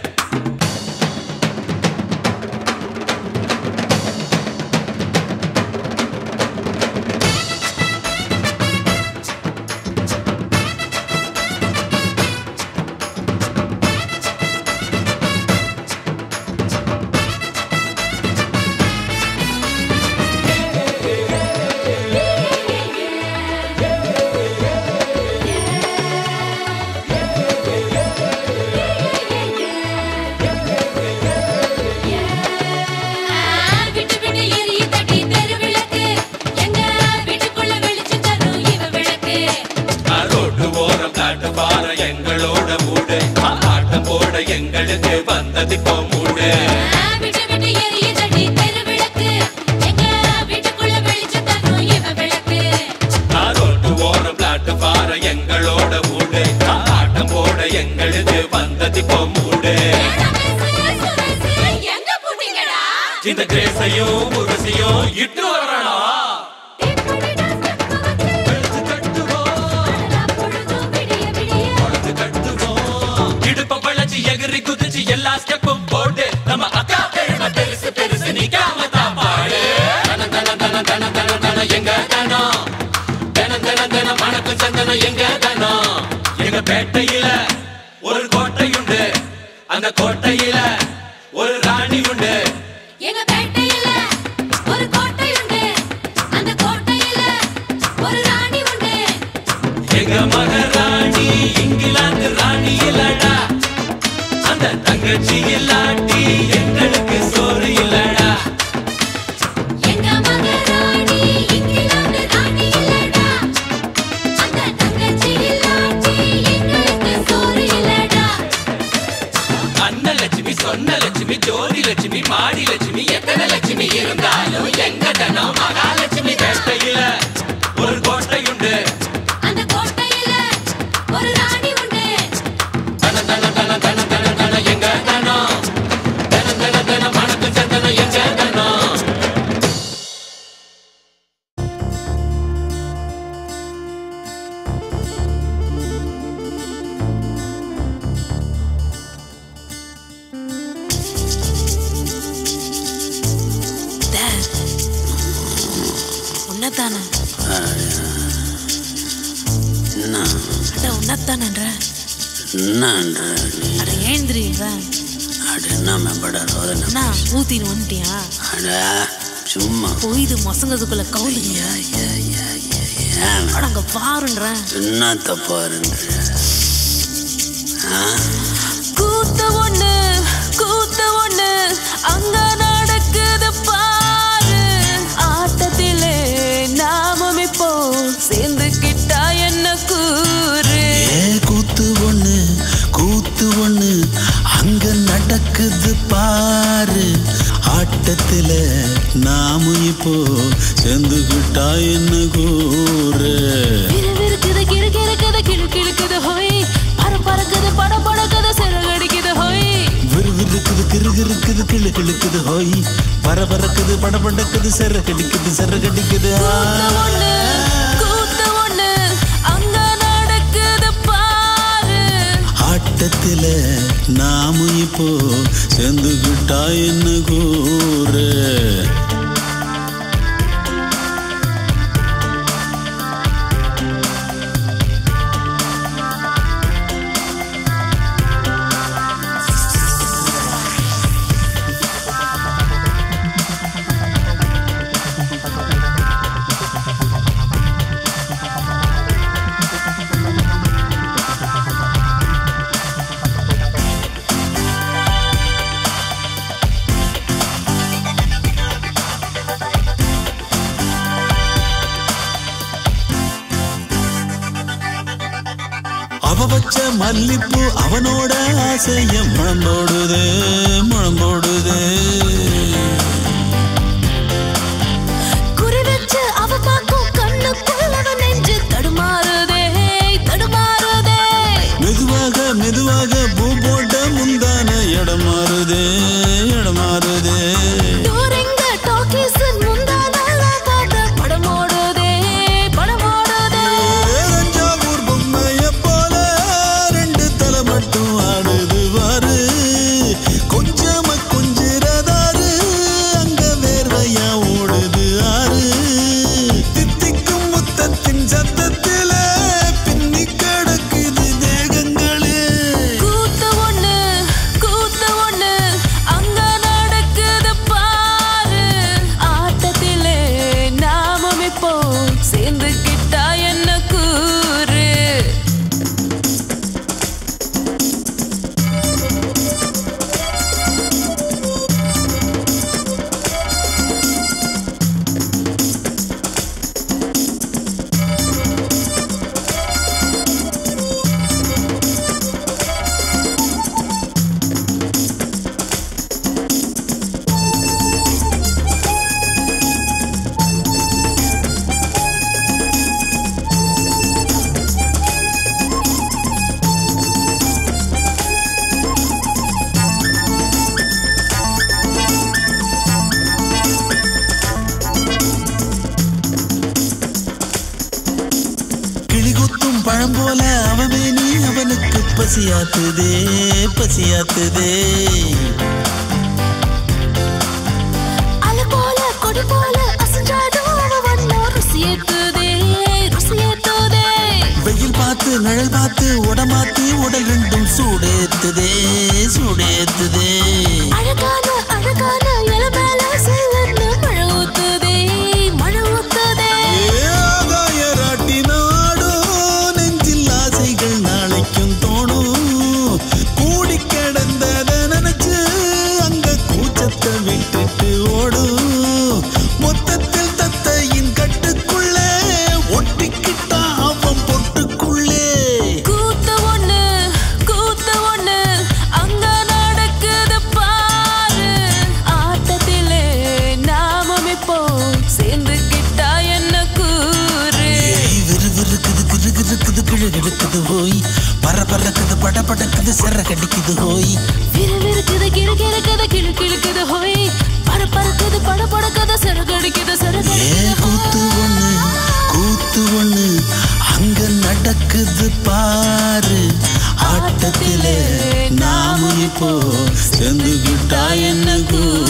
ஆ, விட்டு விட்டு எரியுதடி தெருவிளக்கு. எங்க வீட்டுக்குள்ள வெளிச்சம் தரும் இவ விளக்கு. ரோட்டு ஓரம் காட்டு பாற எங்களோட மூடு ஆட்டம் போட எங்களுக்கு வந்தது இப்போ மூடு ஆ, விட்டு விட்டு எரியுதடி தெருவிளக்கு. எங்க வீட்டுக்குள்ள வெளிச்சம் தரும் இவ விளக்கு. ரோட்டு ஓரம் காட்டு பாற எங்களோட மூடு ஆட்டம் போட எங்களுக்கு வந்தது இப்போ மூடு ரமேஷ், சுரேஷ், எங்க போட்டீங்கடா? இந்த கிரேசையும் முரசையும் இட்டு வரணும் எப்படிடா step வச்சு கட்டுவோம் அடடா பொழுதும் விடிய விடிய பொழுது கட்டுவோம் இடுப்ப பழச்சி எகிரி குதிச்சு எல்லா ஸ்டெப்பும் போட்டு நம்ம அக்கா பெருமை பெருசு பெருசு நிக்காம தான் பாடு தன தன தன தன தன தன எங்க தனம் தன தன தன மணக்கு சந்தனம் எங்க தனம் எங்க பேட்டையில ஒரு கோட்டையுண்டு அந்த கோட்டையில ஒரு ராணி உண்டு எங்க பேட்டையில ஒரு கோட்டை உண்டு அந்த கோட்டையில ஒரு ராணி உண்டு எங்க மகாராணி இங்கிலாந்து ராணி இல்லடா அந்த தங்கச்சி இல்லாட்டி எங்களுக்கு சோறு இல்லடா எங்க மகாராணி இங்கிலாந்து ராணி இல்லடா அந்த தங்கச்சி இல்லாட்டி எங்களுக்கு சோறு இல்லடா அன்னலட்சுமி சொன்ன லட்சுமி ஜோதி லட்சுமி மாடி லட்சுமி எத்தனை லட்சுமி இருந்தாலும் எங்க தனம் மகாலட்சுமி பேட்டையில ஒரு கோட்டையுண்டு அந்த கோட்டையில ஒரு ராணி உண்டு தன தன தன தன தன தன எங்க தனம் தன தன தன மணக்கு சந்தனம் எங்க தனம் என்ன அட உன்னத்தானன்ற என்னன்ற நீ அட ஏந்திரின்ற அட என்ன மேம்பட ரோதனை அண்ணா ஊத்தின்னு வந்துட்டியா அட சும்மா பொய்து மசங்கதுக்குள்ள கவுலுங்க ஏன் அட அங்க பாருன்ற என்ன தப்பா இருன்ற கூத்து ஒண்ணு கூத்து ஒண்ணு அங்க நடக்குது பாரு ஆட்டத்திலே நாமும் இப்போ சேர்ந்துக்கிட்டா என்ன கூறு ஏ கூத்து ஒண்ணு கூத்து ஒண்ணு அங்க நடக்குது பாரு ஆட்டத்துல நாமும் இப்போ சேர்ந்துகிட்டா என்ன கூறு விறுவிறுக்குது கிறுகிறுக்குது கிழு கிழுக்குது ஹோய் பர பறக்குது பட படக்குது சிறகடிக்குது ஹோய் விறுவிறுக்குது கிறுகிறுக்குது கிளு கிழுக்குது ஹோய் பரபரக்குது படபடக்குது செரகடிக்குது செரகடிக்குது கூத்து ஒண்ணு கூத்து ஒண்ணு அங்க நடக்குது பாரு ஆட்டத்துல நாமும் இப்போ சேர்ந்துகிட்டா என்ன கூறு அவ வச்ச மல்லிப்பூ அவனோட ஆசைய முழம்போடுது முழம்போடுது குறி வச்சு அவ பார்க்கும் கண்ணுக்குள்ளவ நெஞ்சு தடுமாறுதே தடுமாறுதே மெதுவாக மெதுவாக பூ போட்ட முந்தான இடம் மாறுதே இடம் மாறுதே டூரிங்க டாக்கீஸ் முந்தான பார்த்த படம் ஓடுதே படம் ஓடுதே தஞ்சாவூர் பொம்மைய போல ரெண்டு தலை மட்டும் ஆடுது வாரு கொஞ்சம கொஞ்சிரதாரு அங்க வேர்வையா ஓடுது ஆறு தித்திக்கும் முத்தத்தின் சத்தத்தில பின்னி கிடக்குது தேகங்களே கூத்து ஒண்ணு கூத்து ஒண்ணு அங்க நடக்குது பாரு ஆட்டத்திலே நாமும் இப்போ சேர்ந்துக்கிட்டா என்ன கூறு கிளிகுத்தும் பழம் போல அவமே நீ அவனுக்கு பசியாத்துதே பசியாத்துதே அலை போல கொடி போல அசஞ்சாடும் அவ வண்ணம் ருசியேத்துதே ருசியேத்துதே வெயில் பார்த்து நிழல் பார்த்து உடமாத்தி உடல் ரெண்டும் சூடேத்துதே சூடேத்துதே அழகான அழகான இலை மேல சில்லுன்னு மழை ஊத்துதே மழை ஊத்துதே ஆகாயராட்டி நாடும் நெஞ்சில் ஆசைகள் நாளைக்கும் தோணும் கூடி கிடந்தத நினைச்சு அங்க கூச்சத்தை விட்டுட்டு ஓடும் மொத்தத்தில் தத்தையின் கட்டுக்குள்ளே ஒட்டிக்கிட்டா அவன் பொட்டுக்குள்ளே கூத்து ஒண்ணு கூத்து ஒண்ணு அங்க நடக்குது பாரு ஆட்டத்திலே நாமும் இப்போ சேர்ந்துக்கிட்டா என்ன கூறு ஏய், விறுவிறுக்குது கிறுகிறுக்குது கிழகிழுக்குது ஹோய் பரபரக்குது படபடக்குது சிற கடிக்குது ஹோய் விறுவிறுக்குது கிறுகிறுக்குது கிழு கிழுக்குது ஹோய் பட பறக்குது பட படக்குது சிறகடிக்குது ஏ சிறகடிக்குது கூத்து ஒண்ணு கூத்து ஒண்ணு அங்க நடக்குது பாரு ஆட்டத்திலே நாம இப்போ சேர்ந்துகிட்டா என்ன கூறு